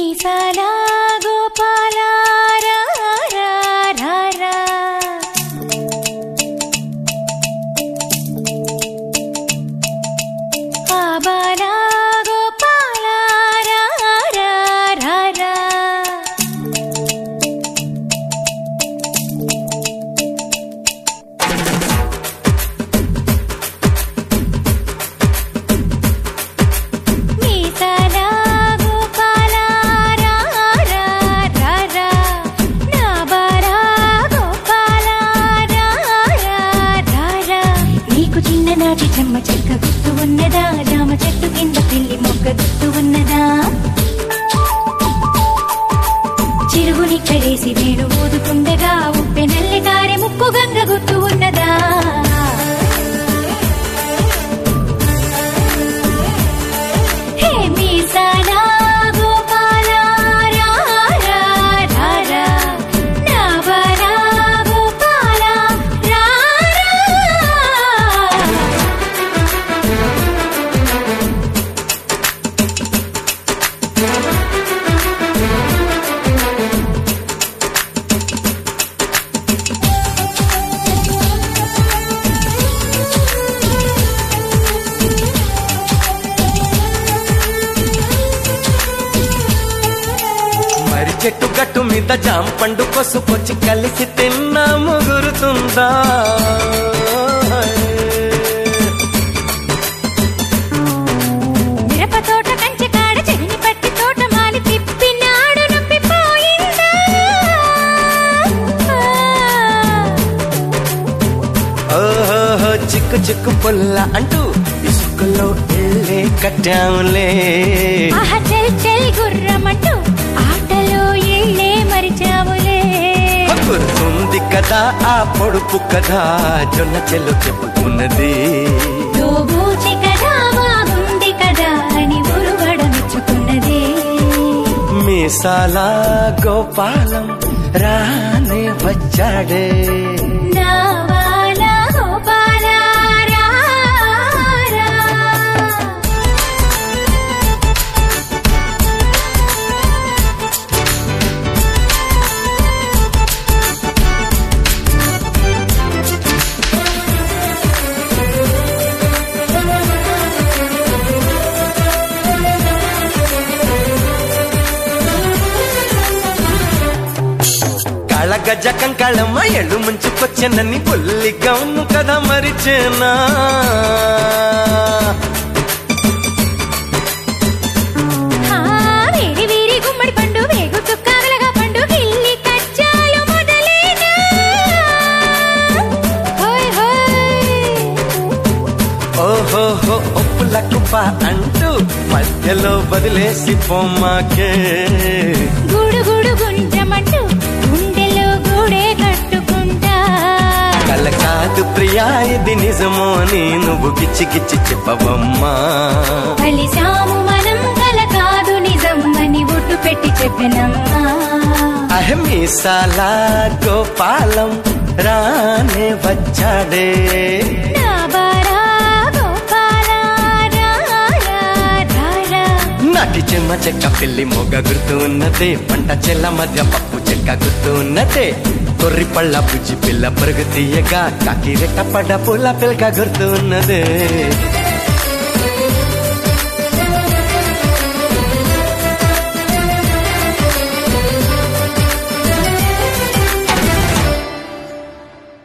మీసాల గోపాల రా, రా, రా, రా. ఆబాల గోపాల రా, రా, రా, రా. మీసాల గోపాల రా, రా, రా, రా. నా బాల గోపాల రా, రా, రా, రా. నీకు చిన్ననాటి చెమ్మ చెక్క గుర్తు ఉన్నదా జామ చెట్టు కింద పిల్లి మొక్క గుర్తు ఉన్నదా చిరుగుని కడేసి వేణు ఊదుకుండగా ఉప్పె నల్లి కారె ముక్కు గంగ గుర్తు ఉన్నదా హే మీసాల గోపాల రా, రా, రా, రా. నా బాల గోపాల రా, రా. మరి చెట్టు గట్టు మీద జామ పండు పసుపొచ్చి కలిసి తిన్నాము గురుతుందా మిరప తోట కంచె కాడ చెవిని పట్టి తోట మాలి తిప్పినాడు నొప్పిపోయిందా ఓహో చిక్కు చిక్కు పుల్ల అంటూ ఇసుకలో ఇల్లే కట్టాములే ఆహా చెల్ చెల్ గుర్రమంటూ ఆటలో ఇళ్ళే మరిచావులే గుర్తుంది కదా ఆ పొడుపు కదా జొన్న చెల్లు చెప్పుకున్నది దోబూచి కదా బాగుంది కదా అని ఉరుగడ మెచ్చుకున్నదే మీసాల గోపాలం రానే వచ్చాడే నా వాల గోపాల రా, రా. కళగజ కంకళమ్మ ఎళ్ళు ముంచుకొచ్చనని బుల్లి గౌను కదా మరిచేనా ఆ, వేడి వీరి గుమ్మడి పండు వేగు చుక్కాగలగా పండు గిల్లి కచ్చాలు మొదలేనా హోయ్ హోయ్ ఓహోహో ఒప్పుల కుప్ప అంటూ మధ్యలో వదిలేసి పొమ్మాకే గుడు గుడు గుంజమంటూ గుండెలో గూడే కట్టుకుంటా కల కాదు ప్రియా ఇది నిజమో అని నువ్వు గిచ్చి గిచ్చి చెప్పవమ్మా కలిసాము మనం కల కాదు నిజం అని ఒట్టు పెట్టి చెప్పినమ్మా అహమీసాల గోపాలం రానే వచ్చాడే నా బారా గోపాల రా, రా, రా, రా. నాటి చెమ్మ చెక్క పిల్లి మొగ గుర్తు ఉన్నదే పంట చెల్ల మధ్య పప్పు చెక్క గుర్తు ఉన్నదే కొర్రి పళ్ళ బుజ్జి పిల్ల పరుగు తీయగా కాకి రెట్ట పడ్డ పూల పిల్క గుర్తు ఉన్నదే